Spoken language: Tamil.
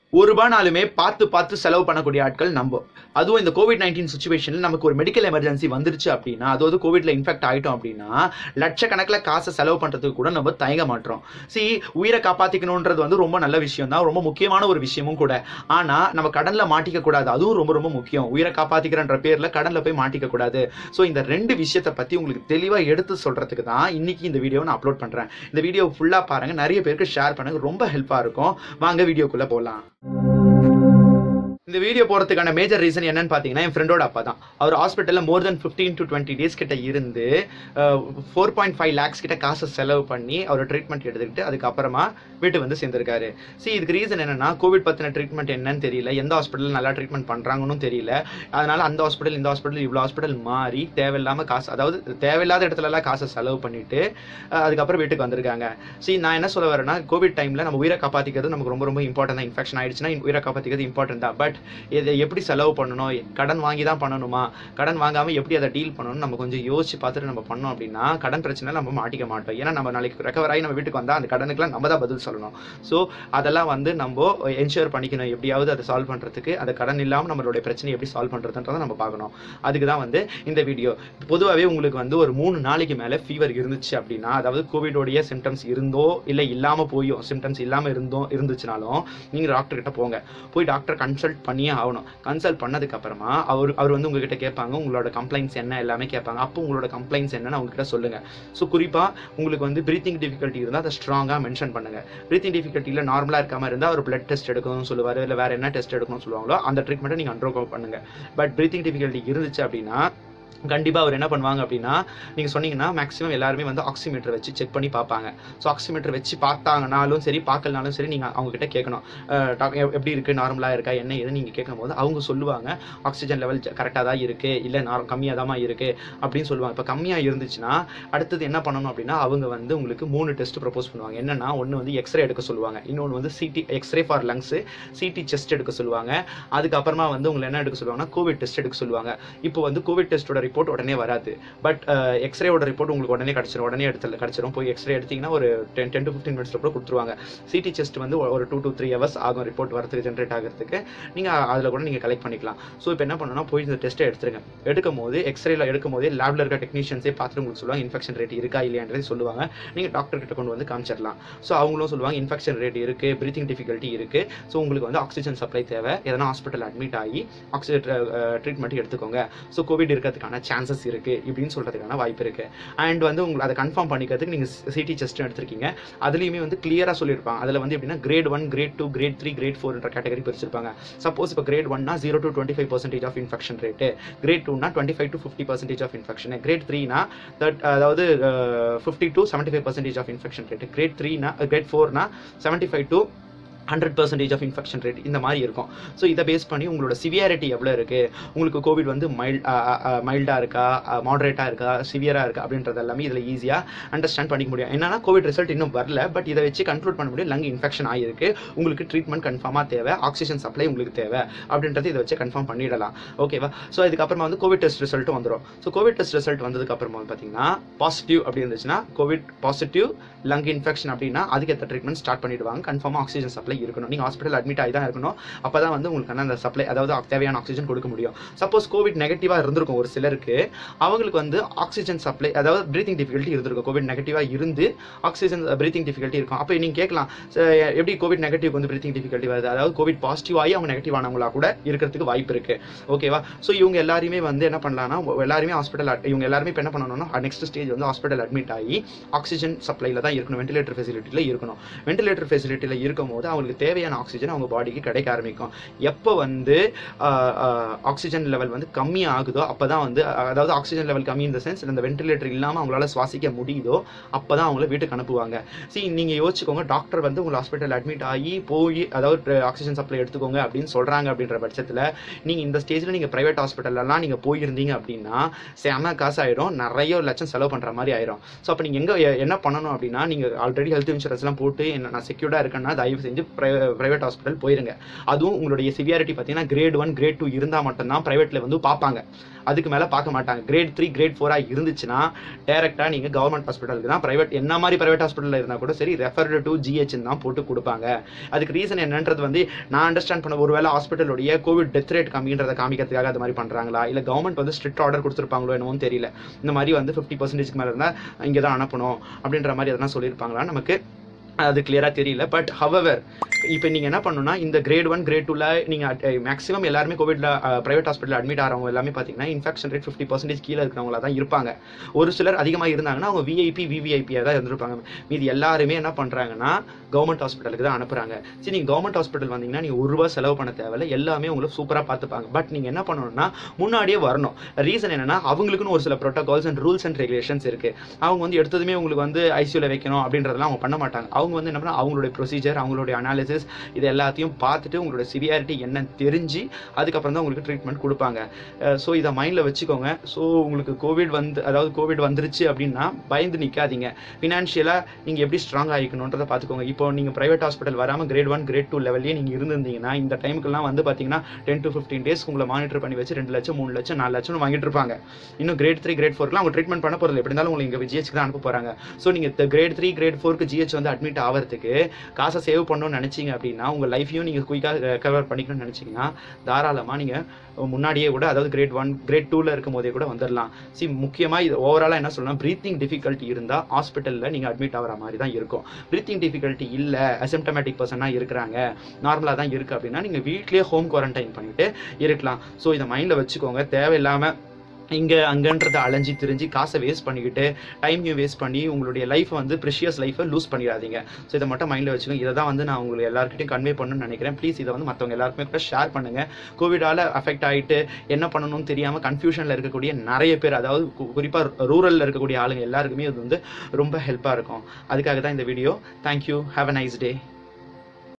ஒரு ரூபானாலுமே பார்த்து பார்த்து செலவு பண்ணக்கூடிய ஆட்கள் நம்ம அதுவும் இந்த கோவிட் நைன்டீன் சுச்சுவேஷனில் நமக்கு ஒரு மெடிக்கல் எமர்ஜென்சி வந்துருச்சு அப்படின்னா அதாவது கோவிட்ல இன்ஃபெக்ட் ஆகிட்டோம் அப்படின்னா லட்சக்கணக்கில் காசை செலவு பண்ணுறதுக்கு கூட நம்ம தயங்க மாட்டோம் சி உயிரை காப்பாற்றிக்கணுன்றது வந்து ரொம்ப நல்ல விஷயம் தான் ரொம்ப முக்கியமான ஒரு விஷயமும் கூட ஆனால் நம்ம கடனில் மாட்டிக்க கூடாது அதுவும் ரொம்ப ரொம்ப முக்கியம் உயிரை காப்பாற்றிக்கிறன்ற பேரில் கடனில் போய் மாட்டிக்க கூடாது ஸோ இந்த ரெண்டு விஷயத்தை பற்றி உங்களுக்கு தெளிவாக எடுத்து சொல்கிறதுக்கு தான் இன்னைக்கு இந்த வீடியோ நான் அப்லோட் பண்ணுறேன் இந்த வீடியோ ஃபுல்லாக பாருங்க நிறைய பேருக்கு ஷேர் பண்ணுங்க ரொம்ப ஹெல்ப்பாக இருக்கும் வாங்க வீடியோக்குள்ளே போகலாம் இந்த வீடியோ போகிறதுக்கான மேஜர் ரீசன் என்னன்னு பார்த்தீங்கன்னா என் ஃப்ரெண்டோட அப்பா தான் அவர் ஹாஸ்பிட்டலில் more than fifteen to twenty days கிட்ட இருந்து ஃபோர் பாயிண்ட் ஃபைவ் லேக்ஸ் கிட்ட காசை செலவு பண்ணி அவர் ட்ரீட்மெண்ட் எடுத்துக்கிட்டு அதுக்கப்புறமா வீட்டுக்கு வந்து சேர்ந்திருக்காரு see இதுக்கு ரீசன் என்னன்னா கோவிட் பற்றின ட்ரீட்மெண்ட் என்னன்னு தெரியல எந்த ஹாஸ்பிட்டல் நல்லா ட்ரீட்மெண்ட் பண்ணுறாங்கன்னு தெரியல அதனால அந்த ஹாஸ்பிட்டல் இந்த ஹாஸ்பிட்டல் இவ்வளோ ஹாஸ்பிட்டல் மாறி தேவையில்லாம காசு அதாவது தேவையில்லாத இடத்துலலாம் காசை செலவு பண்ணிட்டு அஹ், அதுக்கப்புறம் வீட்டுக்கு வந்திருக்காங்க see நான் என்ன சொல்ல வரேன்னா கோவிட் டைமில் நம்ம உயிரை காப்பாற்றிக்கிறது நமக்கு ரொம்ப ரொம்ப இம்பார்ட்டன் தான் இன்ஃபெக்ஷன் ஆயிடுச்சுன்னா உயிரை காப்பாற்றிக்கிறது இம்பார்ட்டன்ட் தான் பட் இதை எப்படி செலவு பண்ணணும் கடன் வாங்கி தான் பண்ணணுமா கடன் வாங்காமல் எப்படி அதை டீல் பண்ணணும் நம்ம கொஞ்சம் யோசிச்சு பார்த்துட்டு நம்ம பண்ணோம் அப்படின்னா கடன் பிரச்சனை நம்ம மாட்டிக்க மாட்டோம் ஏன்னா நம்ம நாளைக்கு ரெக்கவர் ஆகி நம்ம வீட்டுக்கு வந்தால் அந்த கடனுக்குலாம் நம்ம தான் பதில் சொல்லணும் ஸோ அதெல்லாம் வந்து நம்ம என்ஷூர் பண்ணிக்கணும் எப்படியாவது அதை சால்வ் பண்ணுறதுக்கு அந்த கடன் இல்லாமல் நம்மளுடைய பிரச்சனை எப்படி சால்வ் பண்ணுறதுன்றதை நம்ம பார்க்கணும் அதுக்கு தான் வந்து இந்த வீடியோ பொதுவாகவே உங்களுக்கு வந்து ஒரு மூணு நாளைக்கு மேலே ஃபீவர் இருந்துச்சு அப்படின்னா அதாவது கோவிடோடைய சிம்டம்ஸ் இருந்தோ இல்லை இல்லாமல் போயும் சிம்டம்ஸ் இல்லாமல் இருந்தோ இருந்துச்சுனாலும் நீங்கள் டாக்டர் கிட்ட போங்க போய் டாக்டர் கன்சல்ட் பண்ணியே ஆகணும் கன்சல்ட் பண்ணதுக்கு அப்புறமா அவர் அவர் வந்து உங்ககிட்ட கேட்பாங்க உங்களோட கம்ப்ளைண்ட்ஸ் என்ன எல்லாமே கேட்பாங்க அப்போ உங்களோட கம்ப்ளைண்ட்ஸ் என்னன்னு அவங்க கிட்ட சொல்லுங்க ஸோ குறிப்பாக உங்களுக்கு வந்து பிரீத்திங் டிஃபிகல்ட்டி இருந்தால் அதை ஸ்ட்ராங்காக மென்ஷன் பண்ணுங்க பிரீத்திங் டிஃபிகல்ட்டியில் நார்மலாக இருக்காம இருந்தால் ஒரு பிளட் டெஸ்ட் எடுக்கணும்னு சொல்லுவார் இல்லை வேற என்ன டெஸ்ட் எடுக்கணும்னு சொல்லுவாங்களோ அந்த ட்ரீட்மெண்ட்டை நீங்கள் அண்டர்கோ பண்ணுங்க பட் பிரீத்திங் டிஃபிகல்ட்டி இருந்துச்சு அப்படின்னா கண்டிப்பாக அவர் என்ன பண்ணுவாங்க அப்படின்னா நீங்கள் சொன்னீங்கன்னா மேக்ஸிமம் எல்லாருமே வந்து ஆக்சிமீட்டர் வச்சு செக் பண்ணி பார்ப்பாங்க ஸோ ஆக்சிமீட்டர் வச்சு பார்த்தாங்கனாலும் சரி பார்க்கலனாலும் சரி நீங்கள் அவங்க கிட்ட கேட்கணும் அஹ் doc- எப்- எப்படி இருக்குது நார்மலாக இருக்கா என்ன ஏதுன்னு நீங்கள் கேட்கும்போது அவங்க சொல்லுவாங்க ஆக்சிஜன் லெவல் கரெக்டாக தான் இருக்குது இல்லை நார் கம்மியாக தான் இருக்குது அப்படின்னு சொல்லுவாங்க இப்போ கம்மியாக இருந்துச்சுன்னா அடுத்தது என்ன பண்ணணும் அப்படின்னா அவங்க வந்து உங்களுக்கு மூணு டெஸ்ட் ப்ரப்போஸ் பண்ணுவாங்க என்னன்னா ஒன்று வந்து எக்ஸ்ரே எடுக்க சொல்லுவாங்க இன்னொன்று வந்து CT x-ray for lungs CT chest எடுக்க சொல்லுவாங்க அதுக்கப்புறமா வந்து உங்களை என்ன எடுக்க சொல்லுவாங்கன்னா கோவிட் டெஸ்ட் எடுக்க சொல்லுவாங்க இப்போ வந்து கோவிட் டெஸ்ட்டோட ரிப்போர்ட் உடனே வராது பட் எக்ஸ்ரேவோட ரிப்போர்ட் உங்களுக்கு உடனே கிடச்சிரும் உடனே எடுத்து கிடச்சிரும் போய் எக்ஸ்ரே எடுத்தீங்கன்னா ஒரு டென் டென் டு ஃபிஃப்டின் மினிட்ஸில் கூட கொடுத்துருவாங்க சிடி செஸ்ட் வந்து ஒ- ஒரு டூ டு த்ரீ ஹவர்ஸ் ஆகும் ரிப்போர்ட் வரதுக்கு ஜென்ரேட் ஆகிறதுக்கு நீங்கள் அதில் கூட நீங்கள் கலெக்ட் பண்ணிக்கலாம் ஸோ இப்போ என்ன பண்ணணும்னா போய் இந்த டெஸ்ட்டை எடுத்துருங்க எடுக்கும் போது எக்ஸ்ரேல எடுக்கும் போதே லேப்ல இருக்க டெக்னீஷியன்ஸே பார்த்துட்டு உங்களுக்கு சொல்லுவாங்க இன்ஃபெக்ஷன் ரேட் இருக்கா இல்லையான்றதை சொல்லுவாங்க நீங்கள் டாக்டர் கிட்ட கொண்டு வந்து காமிச்சிடலாம் ஸோ அவங்களும் சொல்லுவாங்க இன்ஃபெக்ஷன் ரேட் இருக்குது பிரீத்திங் டிஃபிகல்ட்டி இருக்குது ஸோ உங்களுக்கு வந்து ஆக்சிஜன் சப்ளை தேவை எதனா ஹாஸ்பிட்டல் அட்மிட் ஆகி ஆக்சிஜன் ட்ரீட்மெண்ட் எடுத்துக்கோங்க ஸோ கோவிட் இருக்கிறதுக்கான சான்சஸ் இருக்குது இப்படின்னு சொல்கிறதுக்கான வாய்ப்பு இருக்குது அண்ட் வந்து உங்களுக்கு அதை கன்ஃபார்ம் பண்ணிக்கிறதுக்கு நீங்கள் சிடி டெஸ்ட் எடுத்திருக்கீங்க அதுலேயுமே வந்து கிளியராக சொல்லியிருப்பாங்க அதில் வந்து எப்படின்னா grade one grade two grade three grade ஃபோர்ன்ற கேட்டகரி பிரிச்சிருப்பாங்க சப்போஸ் இப்போ கிரேட் ஒன்னா zero to twenty five percentage of infection rate grade டூனா twenty five to fifty percentage of infection grade த்ரீனா தட் அதாவது fifty to seventy five percentage of infection rate grade த்ரீனா கிரேட் ஃபோர்னா seventy five to hundred percentage of infection rate இந்த மாதிரி இருக்கும் ஸோ இதை பேஸ் பண்ணி உங்களோட சிவியாரிட்டி எவ்வளோ இருக்குது உங்களுக்கு கோவிட் வந்து மைல்ட் மைல்டாக இருக்கா மாடரேட்டாக இருக்கா சிவியராக இருக்கா அப்படின்றது எல்லாமே இதில் ஈஸியாக அண்டர்ஸ்டாண்ட் பண்ணிக்க முடியும் என்னன்னா கோவிட் ரிசல்ட் இன்னும் வரல பட் இதை வச்சு கன்க்ளூட் பண்ண முடியும் லங் இன்ஃபெக்ஷன் ஆகிருக்கு உங்களுக்கு ட்ரீட்மெண்ட் கன்ஃபார்மாக தேவை ஆக்சிஜன் சப்ளை உங்களுக்கு தேவை அப்படின்றது இதை வச்சு கன்ஃபார்ம் பண்ணிடலாம் ஓகேவா ஸோ இதுக்கப்புறமா வந்து கோவிட் டெஸ்ட் ரிசல்ட்டும் வந்துடும் ஸோ கோவிட் டெஸ்ட் ரிசல்ட் வந்ததுக்கு அப்புறமா வந்து பார்த்தீங்கன்னா பாசிட்டிவ் அப்படி இருந்துச்சுன்னா கோவிட் பாசிட்டிவ் லங் இன்ஃபெக்ஷன் அப்படின்னா அதுக்கேற்ற ட்ரீட்மெண்ட் ஸ்டார்ட் பண்ணிடுவாங்க கன்ஃபார்மாக ஆக்சிஜன் சப்ளை இருக்கணும் நீங்கள் ஹாஸ்பிட்டல் அட்மிட் ஆகி தான் இருக்கணும் அப்போ தான் வந்து உங்களுக்கு அந்த சப்ளை அதாவது தேவையான ஆக்சிஜன் கொடுக்க முடியும் சப்போஸ் கோவிட் நெகட்டிவாக இருந்திருக்கும் ஒரு சிலருக்கு அவங்களுக்கு வந்து ஆக்சிஜன் சப்ளை அதாவது பிரீத்திங் டிஃபிகல்ட்டி இருந்திருக்கும் கோவிட் நெகட்டிவாக இருந்து ஆக்சிஜன் பிரீத்திங் டிஃபிகல்ட்டி இருக்கும் அப்போ நீங்கள் கேட்கலாம் "ச- எப்படி கோவிட் நெகட்டிவ் வந்து பிரீத்திங் டிஃபிகல்ட்டி வருது அதாவது கோவிட் பாசிட்டிவ் ஆகி அவங்க நெகட்டிவ் ஆனவங்களா கூட இருக்கிறதுக்கு வாய்ப்பு இருக்கு ஓகேவா ஸோ இவங்க எல்லாருமே வந்து என்ன பண்ணலாம்னா எல்லாருமே ஹாஸ்பிட்டல் இவங்க எல்லாருமே இப்போ என்ன பண்ணணும்னா நெக்ஸ்ட் ஸ்டேஜ் வந்து ஹாஸ்பிட்டல் அட்மிட் ஆகி ஆக்சிஜன் சப்ளைல தான் இருக்கணும் வென்டிலேட்டர் ஃபெசிலிட்டியில் இருக்கணும் வென்டிலேட்டர் ஃபெசிலிட்டியில் இருக்கும் போது அவங்களுக்கு தேவையான ஆக்சிஜன் அவங்க பாடிக்கு கிடைக்க ஆரம்பிக்கும் எப்போ வந்து ஆக்சிஜன் லெவல் வந்து கம்மி ஆகுதோ அப்போ தான் வந்து அஹ், அதாவது ஆக்சிஜன் லெவல் கம்மி இந்த சென்ஸ் இந்த வென்டிலேட்டர் இல்லாமல் அவங்களால சுவாசிக்க முடியுதோ அப்போ தான் அவங்கள வீட்டுக்கு அனுப்புவாங்க see நீங்கள் யோசிச்சுக்கோங்க டாக்டர் வந்து உங்களை ஹாஸ்பிட்டல் அட்மிட் ஆகி போய் அதாவது ஆக்சிஜன் சப்ளை எடுத்துக்கோங்க அப்படின்னு சொல்கிறாங்க அப்படின்ற பட்சத்தில் நீங்கள் இந்த ஸ்டேஜில் நீங்கள் ப்ரைவேட் ஹாஸ்பிட்டல்லாம் நீங்கள் போயிருந்தீங்க அப்படின்னா செம காசு ஆயிடும் நிறைய லட்சம் செலவு பண்ணுற மாதிரி ஆயிரும் ஸோ அப்போ நீங்கள் எங்கே என்ன பண்ணணும் அப்படின்னா நீங்கள் ஆல்ரெடி ஹெல்த் இன்சூரன்ஸ்லாம் போட்டு என்ன நான் செக்யூர்டாக இருக்கேன்னா தயவு செஞ்சு ப்ரைவேட் ஹாஸ்பிட்டல் போயிருங்க அதுவும் உங்களுடைய சிவியாரிட்டி பார்த்தீங்கன்னா கிரேட் ஒன் கிரேட் டூ இருந்தால் மட்டும்தான் ப்ரைவேட்டில் வந்து பார்ப்பாங்க அதுக்கு மேலே பார்க்க மாட்டாங்க கிரேட் த்ரீ கிரேட் ஃபோராக இருந்துச்சுன்னா டேரெக்டாக நீங்கள் கவர்மெண்ட் ஹாஸ்பிட்டலுக்கு தான் ப்ரைவேட் என்ன மாதிரி ப்ரைவேட் ஹாஸ்பிட்டலில் இருந்தால் கூட சரி ரெஃபர்டு டு ஜிஹெச்னு தான் போட்டு கொடுப்பாங்க அதுக்கு ரீசன் என்னன்றது வந்து நான் அண்டர்ஸ்டாண்ட் பண்ண ஒருவேளை ஹாஸ்பிட்டலுடைய கோவிட் டெத் ரேட் கம்மின்றதை காமிக்கிறதுக்காக அது மாதிரி பண்ணுறாங்களா இல்லை கவர்மெண்ட் வந்து ஸ்ட்ரிக்ட் ஆர்டர் கொடுத்துருப்பாங்களோ என்னவோ தெரியல இந்த மாதிரி வந்து ஃபிஃப்டி பர்சன்டேஜ்க்கு மேலே இருந்தால் இங்கே தான் அனுப்பணும் அப்படின்ற மாதிரி எதனா சொல்லியிருப்பாங்களா நமக்கு அது கிளியராக தெரியல பட் ஹவவர் இப்போ நீங்கள் என்ன பண்ணணும்னா இந்த கிரேட் ஒன் கிரேட் டூவில் நீங்கள் மேக்ஸிமம் எல்லாருமே கோவிட்ல ப்ரைவேட் ஹாஸ்பிட்டல் அட்மிட் ஆகிறவங்க எல்லாமே பார்த்தீங்கன்னா இன்ஃபெக்ஷன் ரேட் ஃபிஃப்டி பர்சன்டேஜ் கீழே இருக்கிறவங்களா தான் இருப்பாங்க ஒரு சிலர் அதிகமாக இருந்தாங்கன்னா அவங்க விஐபி விவிஐபியாக தான் இருந்திருப்பாங்க மீதி எல்லாருமே என்ன பண்ணுறாங்கன்னா கவர்மெண்ட் ஹாஸ்பிட்டலுக்கு தான் அனுப்புறாங்க சரி நீங்கள் கவர்மெண்ட் ஹாஸ்பிட்டல் வந்தீங்கன்னா நீங்கள் ஒரு ரூபா செலவு பண்ண தேவையில்ல எல்லாமே உங்களை சூப்பராக பார்த்துப்பாங்க பட் நீங்கள் என்ன பண்ணணும்னா முன்னாடியே வரணும் ரீசன் என்னன்னா அவங்களுக்குன்னு ஒரு சில protocols and rules and regulations இருக்கு அவங்க வந்து எடுத்ததுமே உங்களுக்கு வந்து ஐசியூல வைக்கணும் அப்படின்றதெல்லாம் அவங்க பண்ண மாட்டாங்க அவங்க வந்து என்ன பண்ணா அவங்களுடைய ப்ரொசீஜர் அவங்களுடைய அனாலிசிஸ் இது எல்லாத்தையும் பார்த்துட்டு உங்களோட சிவியாரிட்டி என்னன்னு தெரிஞ்சு அதுக்கப்புறம் தான் உங்களுக்கு ட்ரீட்மெண்ட் கொடுப்பாங்க ஸோ இதை மைண்டில் வச்சுக்கோங்க ஸோ உங்களுக்கு கோவிட் வந்து அதாவது கோவிட் வந்துருச்சு அப்படின்னா பயந்து நிற்காதீங்க ஃபினான்ஷியலாக நீங்கள் எப்படி ஸ்ட்ராங் ஆகிக்கணுன்றதை பார்த்துக்கோங்க இப்போ நீங்கள் ப்ரைவேட் ஹாஸ்பிட்டல் வராமல் கிரேட் ஒன் கிரேட் டூ லெவல்லே நீங்கள் இருந்திருந்தீங்கன்னா இந்த டைமுக்குலாம் வந்து பார்த்தீங்கன்னா டென் டு ஃபிஃப்டீன் டேஸ் உங்களை மானிட்டர் பண்ணி வச்சு ரெண்டு லட்சம் மூணு லட்சம் நாலு லட்சம் வாங்கிட்டு இருப்பாங்க இன்னும் கிரேட் த்ரீ கிரேட் ஃபோர்க்குலாம் அவங்க ட்ரீட்மெண்ட் பண்ண போகிறது எப்படி இருந்தாலும் உங்களுக்கு இங்கே ஜிஹெச்க்கு தான் அனுப்ப போகிறாங்க ஸோ நீங்கள் கிரேட் த்ரீ கிரேட் ஃபோருக்கு ஜிஹெச் வந்து அட்மிட் ஆகிறதுக்கு காசை சேவ் பண்ணணும்னு நினச்சிங்க அப்படின்னா உங்கள் லைஃப்பையும் நீங்கள் குயிக்காக ரெக்கவர் பண்ணிக்கணும்னு நினச்சிங்கன்னா தாராளமாக நீங்கள் முன்னாடியே கூட அதாவது கிரேட் ஒன் கிரேட் டூவில் இருக்கும் போதே கூட வந்துடலாம் சி முக்கியமாக இது ஓவராலாக என்ன சொல்லலாம் ப்ரீத்திங் டிஃபிகல்ட்டி இருந்தால் ஹாஸ்பிட்டலில் நீங்கள் அட்மிட் ஆகிற மாதிரி தான் இருக்கும் ப்ரீத்திங் டிஃபிகல்ட்டி இல்லை அசிம்டமேட்டிக் பர்சனாக இருக்கிறாங்க நார்மலாக தான் இருக்குது அப்படின்னா நீங்கள் வீட்லேயே ஹோம் குவாரண்டைன் பண்ணிட்டு இருக்கலாம் ஸோ இதை மைண்டில் வச்சுக்கோங்க தேவையில்லாமல் இங்கே அங்கன்றதை அலைஞ்சி திரிஞ்சு காசை வேஸ்ட் பண்ணிக்கிட்டு டைமையும் வேஸ்ட் பண்ணி உங்களுடைய லைஃப்பை வந்து ப்ரிஷியஸ் லைஃப்பை லூஸ் பண்ணிடாதீங்க ஸோ இதை மட்டும் மைண்டில் வச்சுக்கோங்க இதை தான் வந்து நான் உங்களுக்கு எல்லாருக்கிட்டையும் கன்வே பண்ணணும்னு நினைக்கிறேன் ப்ளீஸ் இதை வந்து மற்றவங்க எல்லாருக்குமே கூட ஷேர் பண்ணுங்கள் கோவிடால் அஃபெக்ட் ஆகிட்டு என்ன பண்ணணும்னு தெரியாமல் கன்ஃபியூஷனில் இருக்கக்கூடிய நிறைய பேர் அதாவது குறிப்பாக ரூரலில் இருக்கக்கூடிய ஆளுங்க எல்லாருக்குமே இது வந்து ரொம்ப ஹெல்ப்பாக இருக்கும் அதுக்காக தான் இந்த video thank you have a nice day